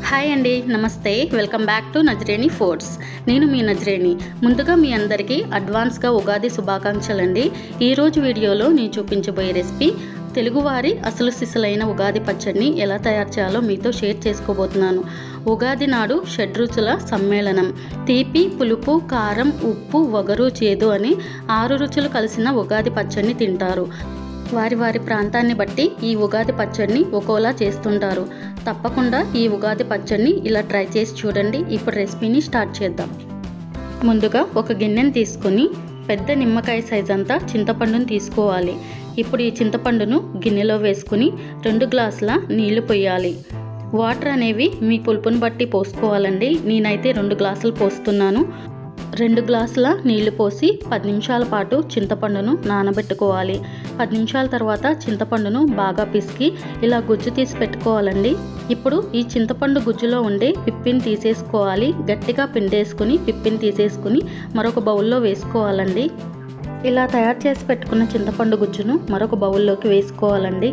hi అండి నమస్తే welcome back to Nazareni foods నేను మీ నజరేణి ముందుగా మీ అందరికీ అడ్వాన్స్గా ఉగాది శుభాకాంక్షలు అండి ఈరోజు వీడియోలో నేను చూపించబోయే రెసిపీ తెలుగువారి అసలు సిసలైన ఉగాది పచ్చడిని ఎలా తయారు చేయాలో మీతో షేర్ చేసుకోబోతున్నాను ఉగాది నాడు షడ్రుచుల సమ్మేళనం తీపి పులుపు కారం ఉప్పు వగరు చేదు అని ఆరు రుచులు కలిసిన ఉగాది పచ్చడిని తింటారు వారి వారి ప్రాంతాన్ని బట్టి ఈ ఉగాది పచ్చడిని ఒక్కోలా చేస్తుంటారు తప్పకుండా ఈ ఉగాది పచ్చడిని ఇలా ట్రై చేసి చూడండి ఇప్పుడు రెసిపీని స్టార్ట్ చేద్దాం ముందుగా ఒక గిన్నెని తీసుకొని పెద్ద నిమ్మకాయ సైజ్ అంతా చింతపండును తీసుకోవాలి ఇప్పుడు ఈ చింతపండును గిన్నెలో వేసుకుని రెండు గ్లాసుల నీళ్లు పోయాలి వాటర్ అనేవి మీ పులుపుని బట్టి పోసుకోవాలండి నేనైతే రెండు గ్లాసులు పోస్తున్నాను రెండు గ్లాసుల నీళ్లు పోసి పది నిమిషాల పాటు చింతపండును నానబెట్టుకోవాలి పది నిమిషాల తర్వాత చింతపండును బాగా పిసికి ఇలా గుజ్జు తీసి పెట్టుకోవాలండి ఇప్పుడు ఈ చింతపండు గుజ్జులో ఉండే పిప్పిని తీసేసుకోవాలి గట్టిగా పిండేసుకుని పిప్పిని తీసేసుకుని మరొక బౌల్లో వేసుకోవాలండి ఇలా తయారు చేసి పెట్టుకున్న చింతపండు గుజ్జును మరొక బౌల్లోకి వేసుకోవాలండి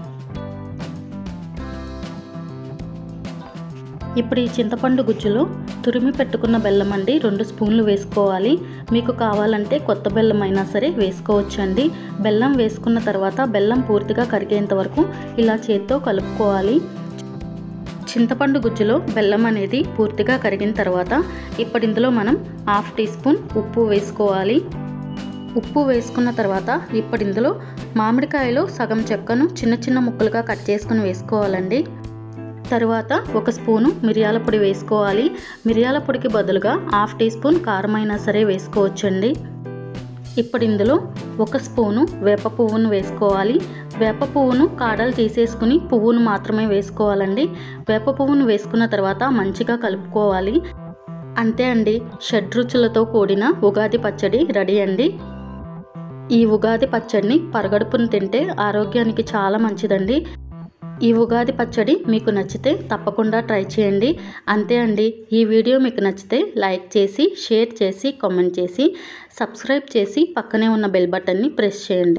ఇప్పుడు ఈ చింతపండు గుజ్జులో తురిమి పెట్టుకున్న బెల్లం అండి రెండు స్పూన్లు వేసుకోవాలి మీకు కావాలంటే కొత్త బెల్లం అయినా సరే వేసుకోవచ్చండి బెల్లం వేసుకున్న తర్వాత బెల్లం పూర్తిగా కరిగేంత వరకు ఇలా చేత్తో కలుపుకోవాలి చింతపండు గుజ్జులో బెల్లం అనేది పూర్తిగా కరిగిన తర్వాత ఇప్పుడు ఇందులో మనం హాఫ్ టీ స్పూన్ ఉప్పు వేసుకోవాలి ఉప్పు వేసుకున్న తర్వాత ఇప్పుడు ఇందులో మామిడికాయలో సగం చెక్కను చిన్న చిన్న ముక్కలుగా కట్ చేసుకుని వేసుకోవాలండి తరువాత ఒక స్పూను మిరియాల పొడి వేసుకోవాలి మిరియాల పొడికి బదులుగా హాఫ్ టీ స్పూన్ కారం అయినా సరే వేసుకోవచ్చండి ఇప్పుడు ఇందులో ఒక స్పూను వేప పువ్వును వేసుకోవాలి వేప పువ్వును కాడలు తీసేసుకుని పువ్వును మాత్రమే వేసుకోవాలండి వేప పువ్వును వేసుకున్న తర్వాత మంచిగా కలుపుకోవాలి అంతే అండి షడ్రుచులతో కూడిన ఉగాది పచ్చడి రెడీ అండి ఈ ఉగాది పచ్చడిని పరగడుపును తింటే ఆరోగ్యానికి చాలా మంచిదండి ఈ ఉగాది పచ్చడి మీకు నచ్చితే తప్పకుండా ట్రై చేయండి అంతే అండి ఈ వీడియో మీకు నచ్చితే లైక్ చేసి షేర్ చేసి కామెంట్ చేసి సబ్స్క్రైబ్ చేసి పక్కనే ఉన్న బెల్ బటన్ని ప్రెస్ చేయండి